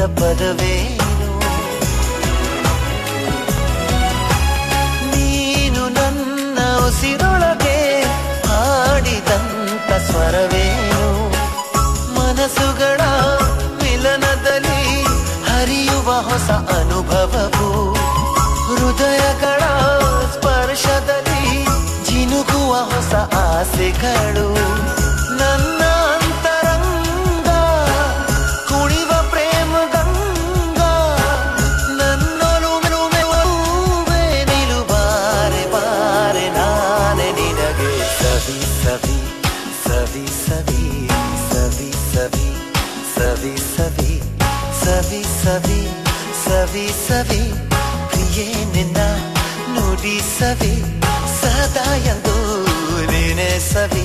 ಪದವೇನು ನೀನು ನನ್ನ ಉಸಿರೊಳಗೆ ಹಾಡಿದಂತ ಸ್ವರವೇನು ಮನಸ್ಸುಗಳ ಮಿಲನದಲ್ಲಿ ಹರಿಯುವ ಹೊಸ ಅನುಭವವು ಹೃದಯಗಳ ಸ್ಪರ್ಶದಲ್ಲಿ ಜಿನುಗುವ ಹೊಸ ಆಸೆಗಳು ನನ್ನ ಅಂತರಂಗ ಕುಣಿವ ಪ್ರೇಮ ಗಂಗಾ ನನ್ನೊಲುಮೆಲುಮೆಲುವೆ ನಿಲುಬಾರೆ ಬಾರೆ ನಾನೆ ನಿನಗೆ ಸವಿ ಸವಿ ಸವಿ ಸವಿ ಸವಿ ಸವಿ ಸವಿ ಸವಿ ಸವಿ ಸವಿ ಸವಿ ಸವಿ ಪ್ರಿಯೇ ನಿನ್ನ ನುಡಿ ಸವಿ ಸದಾ ಎಂದು ನೀನೆ ಸವಿ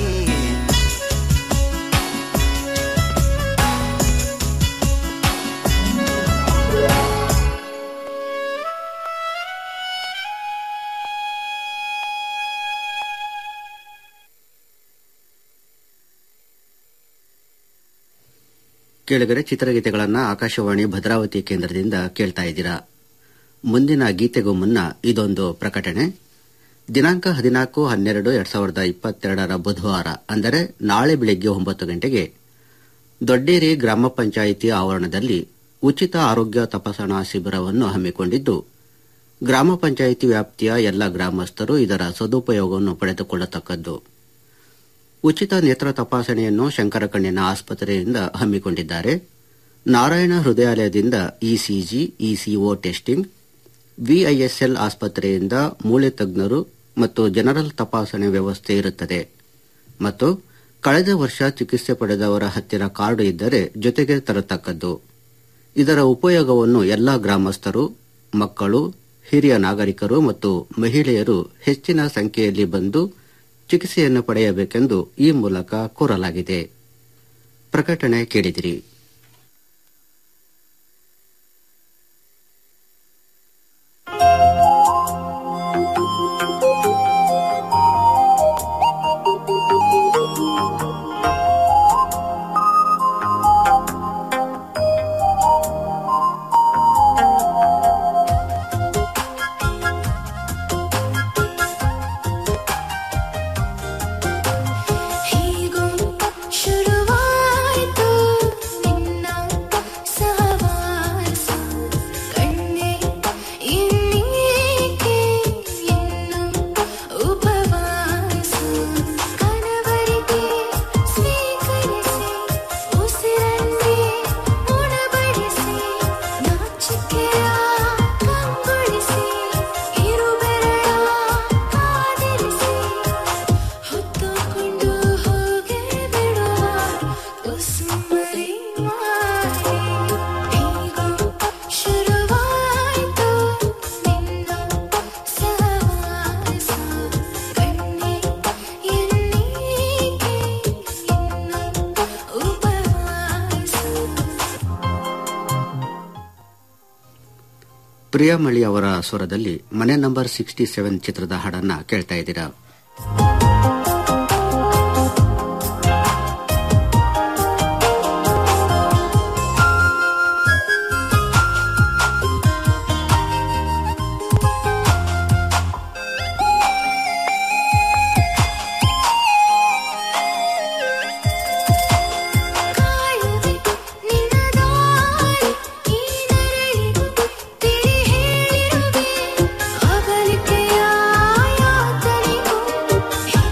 ಕೇಳಿದರೆ ಚಿತ್ರಗೀತೆಗಳನ್ನ ಆಕಾಶವಾಣಿ ಭದ್ರಾವತಿ ಕೇಂದ್ರದಿಂದ ಕೇಳ್ತಾ ಇದ್ದೀರಾ ಮುಂದಿನ ಗೀತೆಗೂ ಮುನ್ನ ಇದೊಂದು ಪ್ರಕಟಣೆ ದಿನಾಂಕ ಹದಿನಾಲ್ಕು ಹನ್ನೆರಡು ಎರಡ್ ಸಾವಿರದ ಇಪ್ಪತ್ತೆರಡರ ಬುಧವಾರ ಅಂದರೆ ನಾಳೆ ಬೆಳಿಗ್ಗೆ ಒಂಬತ್ತು ಗಂಟೆಗೆ ದೊಡ್ಡೇರಿ ಗ್ರಾಮ ಪಂಚಾಯಿತಿ ಆವರಣದಲ್ಲಿ ಉಚಿತ ಆರೋಗ್ಯ ತಪಾಸಣಾ ಶಿಬಿರವನ್ನು ಹಮ್ಮಿಕೊಂಡಿದ್ದು ಗ್ರಾಮ ಪಂಚಾಯಿತಿ ವ್ಯಾಪ್ತಿಯ ಎಲ್ಲ ಗ್ರಾಮಸ್ಥರು ಇದರ ಸದುಪಯೋಗವನ್ನು ಪಡೆದುಕೊಳ್ಳತಕ್ಕದ್ದು ಉಚಿತ ನೇತ್ರ ತಪಾಸಣೆಯನ್ನು ಶಂಕರ ಕಣ್ಣಿನ ಆಸ್ಪತ್ರೆಯಿಂದ ಹಮ್ಮಿಕೊಂಡಿದ್ದಾರೆ ನಾರಾಯಣ ಹೃದಯಾಲಯದಿಂದ ಇಸಿಜಿ ಇಸಿಒ ಟೆಸ್ಟಿಂಗ್ ವಿಐಎಸ್ಎಲ್ ಆಸ್ಪತ್ರೆಯಿಂದ ಮೂಳೆ ತಜ್ಞರು ಮತ್ತು ಜನರಲ್ ತಪಾಸಣೆ ವ್ಯವಸ್ಥೆ ಇರುತ್ತದೆ ಮತ್ತು ಕಳೆದ ವರ್ಷ ಚಿಕಿತ್ಸೆ ಪಡೆದವರ ಹತ್ತಿರ ಕಾರ್ಡ್ ಇದ್ದರೆ ಜೊತೆಗೆ ತರತಕ್ಕದ್ದು ಇದರ ಉಪಯೋಗವನ್ನು ಎಲ್ಲಾ ಗ್ರಾಮಸ್ಥರು ಮಕ್ಕಳು ಹಿರಿಯ ನಾಗರಿಕರು ಮತ್ತು ಮಹಿಳೆಯರು ಹೆಚ್ಚಿನ ಸಂಖ್ಯೆಯಲ್ಲಿ ಬಂದು ಚಿಕಿತ್ಸೆಯನ್ನು ಪಡೆಯಬೇಕೆಂದು ಈ ಮೂಲಕ ಕೋರಲಾಗಿದೆ ಪ್ರಕಟಣೆ ಕೇಳಿದಿರಿ ಹೀಗೂ ಶುರುವಾಯಿತು ನಿನ್ನ ಸಹವಾಸ ಕಣ್ಣೆ ಇನ್ನೀಕೆ ಇನ್ನು ಉಪವಾಸ ಕನವರಿಗೆ ಸ್ವೀಕರಿಸಿ ಉಸಿರನ್ನೇ ಉಣಬಡಿಸಿ ನಾಚಿಕೆಯ ಕಂಗೊಳಿಸಿ ಇರುಬೆರಳ ಆಧರಿಸಿ ಹೊತ್ತುಕೊಂಡು ಹೋಗಿ ಬಿಡುವ ಕುಸುಮರಿ ಮಾರಿ ಹೀಗೂ ಶುರುವಾಯಿತು ನಿನ್ನ ಸಹವಾಸ ಕಣ್ಣೆ ಇನ್ನೀಕೆ ಇನ್ನು ಉಪವಾಸ ಪ್ರಿಯಾಮಳಿ ಅವರ ಸ್ವರದಲ್ಲಿ ಮನೆ ನಂಬರ್ ಸಿಕ್ಸ್ಟಿ ಸೆವೆನ್ ಚಿತ್ರದ ಹಾಡನ್ನ ಕೇಳ್ತಾ ಇದ್ದೀರಾ ಕಾಯುವೆ ನಿನ್ನ ದಾರಿ ಈ ನರಳಿಗೂ ತಿಳಿ ಹೇಳಿರುವೆ ಅಗಲಿಕೆಯ ಯಾತನೆಗೂ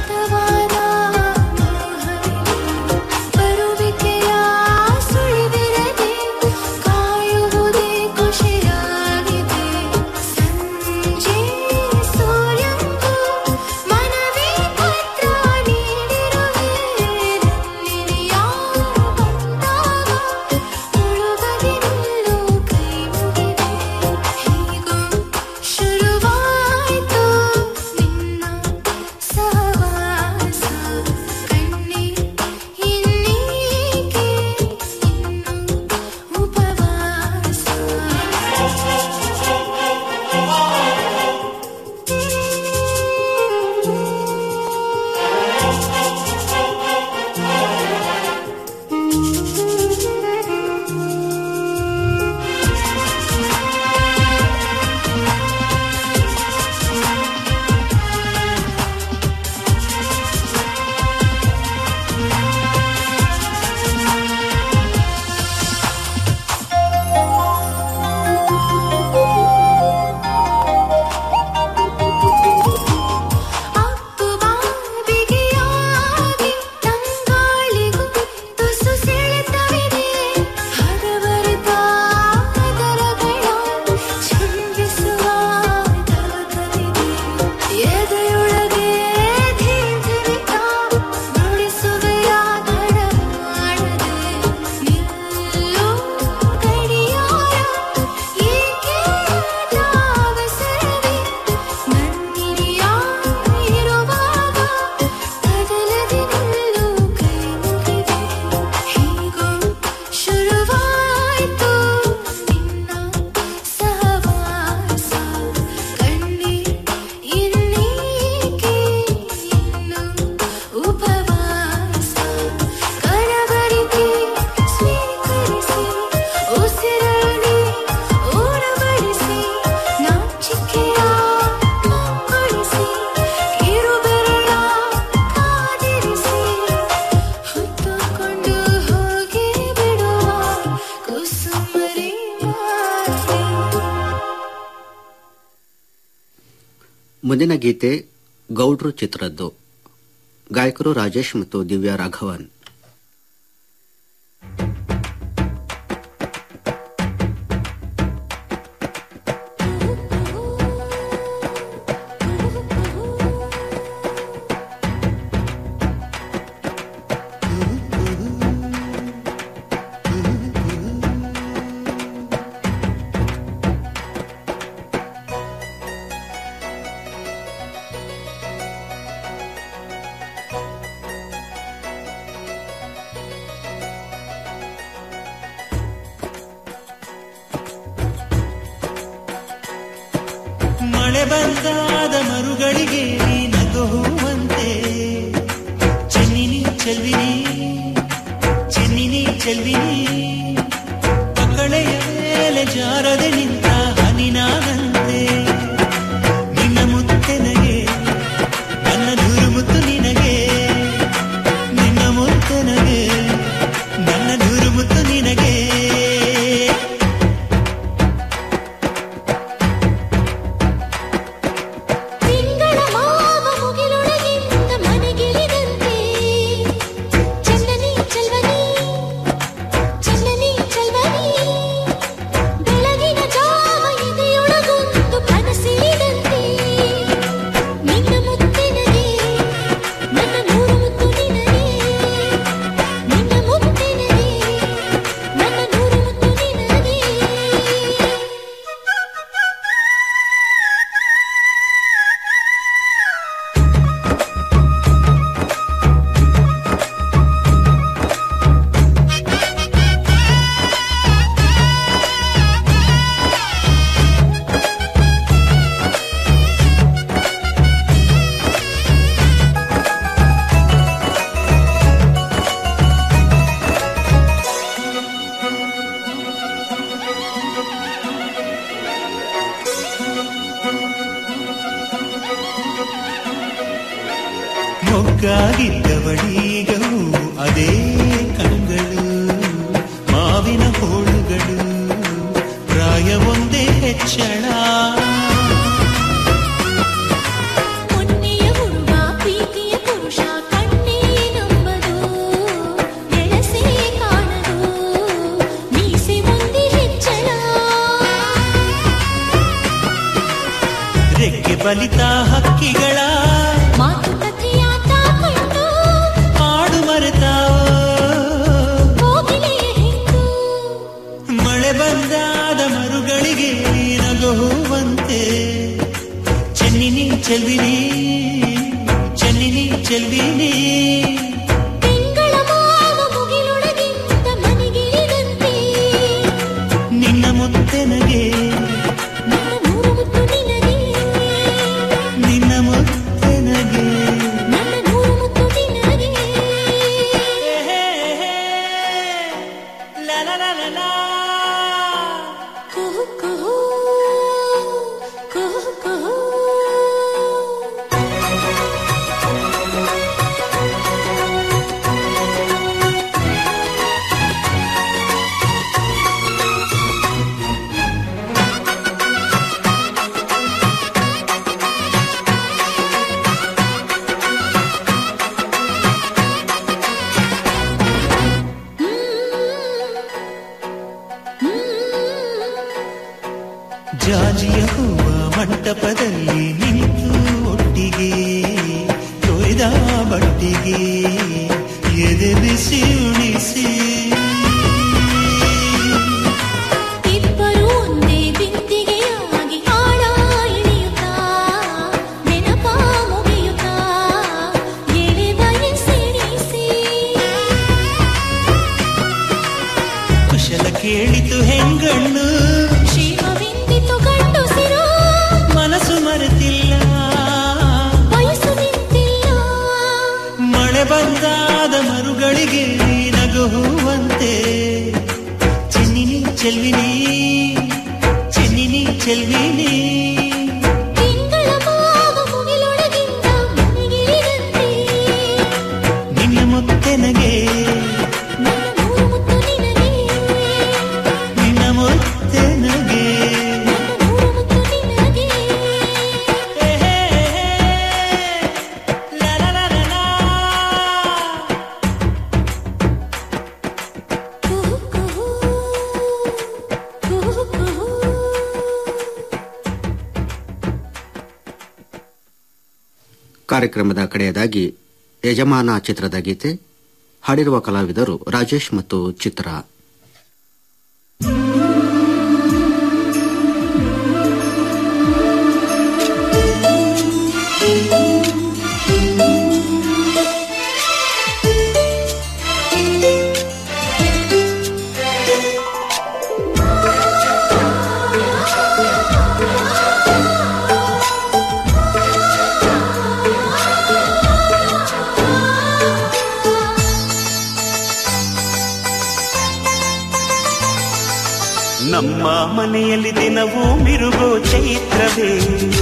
ಮುಂದಿನ ಗೀತೆ ಗೌಡ್ರು ಚಿತ್ರದ್ದು ಗಾಯಕರು ರಾಜೇಶ್ ಮತ್ತು ದಿವ್ಯಾ ರಾಘವನ್ ಮಳೆ ಬಂದಾದ ಮರುಗಳಿಗೆ ನಗುವಂತೆ ಚೆನ್ನಿನಿ ಚೆಲ್ವಿನಿ ಚೆನ್ನಿನಿ ಚೆಲ್ವಿನಿ ಮಕ್ಕಳೆಯ ಮೇಲೆ ಜಾರದೆ ನಿಂತ ಹನಿನಾದಂತೆ ನಿನ್ನ ಮುತ್ತೆನಗೆ ನನ್ನ ನೂರು ಮುತ್ತು ನಿನಗೆ ನಿನ್ನ ಮುತ್ತೆನಗೆ ನನ್ನ ನೂರು ಮುತ್ತು ನಿನಗೆ ತಿಂಗಳ ಮಾವ ಮುಗಿಲೊಳಗಿಂದ ಮನೆಗಿಳಿದಂತೆ ಚಂದನಿ ಚಲ್ವನಿ ಚಂದನಿ ಚಲ್ವನಿ ಬೆಳಗಿನ ಜಾವ ಎದೆಯೊಳಗೊಂದು ಕನಸಿದಂತೆ ನಿನ್ನ ಮುತ್ತಿನಗೆ ನನ್ನ ನೂರು ಮುತ್ತು ನಿನಗೆ ನಿನ್ನ ಮುತ್ತಿನಗೆ ನನ್ನ ನೂರು ಮುತ್ತು ನಿನಗೆ ಮೊಗ್ಗಾಗಿದ್ದವಳೀಗವು ಅದೇ ಕಣ್ಗಳು ಮಾವಿನ ಹೋಳುಗಳು ಪ್ರಾಯ ಒಂದೇ ಹೆಚ್ಚಳ ಮೊನ್ನೆಯ ಹುಡುಗ ಪ್ರೀತಿಯ ಪುರುಷ ಕಣ್ಣೇ ನಂಬದು ಎಳಸೇ ಕಾಣದು ಮೀಸೆ ಮುಂದೆ ಹೆಚ್ಚಳ ರೆಕ್ಕೆ ಬಲಿತ ಹಕ್ಕಿಗಳ ಮಾತುಕತೆಯ ತಾಕೊಂಡು ಹಾಡು ಮರೆತಾವ ಕೋಗಿಲೆಯ ಹಿಂಡು ಮಳೆ ಬಂದಾದ ಮರುಗಳಿಗೆ ನಗುವಂತೆ ಚೆನ್ನಿನಿ ಚೆಲ್ವಿನಿ ಚೆನ್ನಿನಿ ಚೆಲ್ವಿನಿ ತಿಂಗಳ ಮಾವ ಮುಗಿಲೊಳಗಿಂದ ಮನೆಗಿಳಿದಂತೆ ನಿನ್ನ ಮುತ್ತೆನಗೆ ನನ್ನ ನೂರು ಮುತ್ತು ನಿನಗೆ ನಿನ್ನ ಮುತ್ತೆನಗೆ ನನ್ನ ನೂರು ಮುತ್ತು ನಿನಗೆ La la la la la. ಕುಹು ಕುಹು ಕುಹು ಕುಹು ಜಾಜಿಯ ಹೂವ ಮಂಟಪದಲ್ಲಿ ನಿಂತು ಒಟ್ಟಿಗೆ ತೊಯ್ದ ಬಟ್ಟಿಗೆ ಎದೆ ಬಿಸಿ ಉಣಿಸಿ ಇಬ್ಬರು ಒಂದೇ ಬಿಂದಿಗೆಯಾಗಿ ಆಳ ಇಳಿಯುತ್ತಾ ನೆನಪ ಮುಗಿಯುತ್ತಾ ಎಳೆ ಬಯಸೆಣಿಸಿ ಕುಶಲ ಕೇಳಿತು ಹೆಂಗಣ್ಣು ಶಿವವಿಂದಿತು ಗಂಡುಸಿರು ಮನಸ್ಸು ಮರೆತಿಲ್ಲ ವಯಸ್ಸು ನಿಂತಿಲ್ಲ ಮಳೆ ಬಂದಾದ ಮರುಗಳಿಗೆ ನಗುವಂತೆ ಕಾರ್ಯಕ್ರಮದ ಕಡೆಯದಾಗಿ ಯಜಮಾನ ಚಿತ್ರದ ಗೀತೆ ಹಾಡಿರುವ ಕಲಾವಿದರು ರಾಜೇಶ್ ಮತ್ತು ಚಿತ್ರ ನಮ್ಮ ಮನೆಯಲ್ಲಿ ದಿನವೂ ಮಿರುಗೋ ಚೈತ್ರವೇ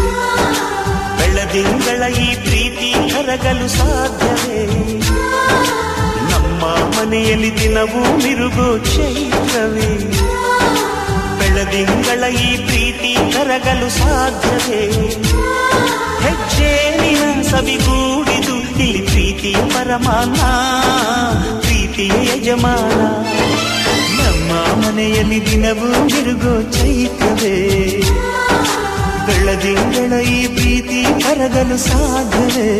ಬೆಳದಿಂಗಳ ಈ ಪ್ರೀತಿ ಕರಗಲು ಸಾಧ್ಯವೇ ನಮ್ಮ ಮನೆಯಲ್ಲಿ ದಿನವೂ ಮಿರುಗೋ ಚೈತ್ರವೇ ಬೆಳದಿಂಗಳ ಈ ಪ್ರೀತಿ ಕರಗಲು ಸಾಧ್ಯವೇ ಹೆಜ್ಜೇನಿನ ಸವಿಗೂಡಿದು ಇಲ್ಲಿ ಪ್ರೀತಿಯ ಪರಮಾನ ಪ್ರೀತಿಯ ಯಜಮಾನ ನಮ್ಮ ಮನೆಯಲ್ಲಿ ದಿನವೂ ಮಿರುಗೋ ಚೈತ್ರವೇ ಬೆಳದಿಂಗಳ ಈ ಪ್ರೀತಿ ಕರಗಲು ಸಾಧ್ಯವೇ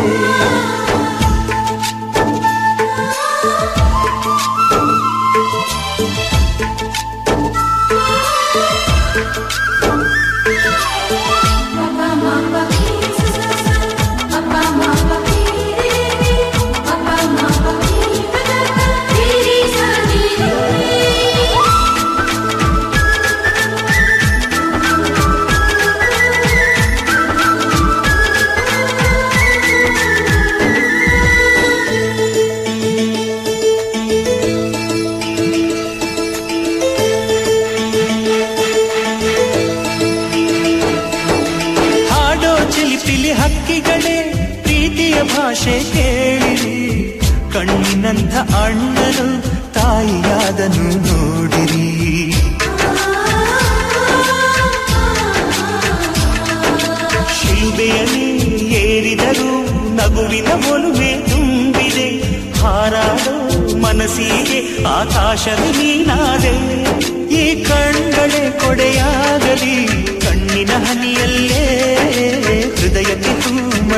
ಹಾಡೋ ಚಿಲಿಪಿಲಿ ಹಕ್ಕಿಗಳೇ ಪ್ರೀತಿಯ ಭಾಷೆ ಕೇಳಿರಿ ಕಣ್ಣಿನಂಥ ಅಣ್ಣನು ತಾಯಿಯಾದನು ನೋಡಿರಿ ಶಿಲ್ಬೆಯಲ್ಲಿ ಏರಿದರೂ ನಗುವಿನ ಒಲುಮೆ ತುಂಬಿದೆ ಹಾರಾಡೋ ಮನಸ್ಸಿಗೆ ಆಕಾಶದ ನೀನಾದೆ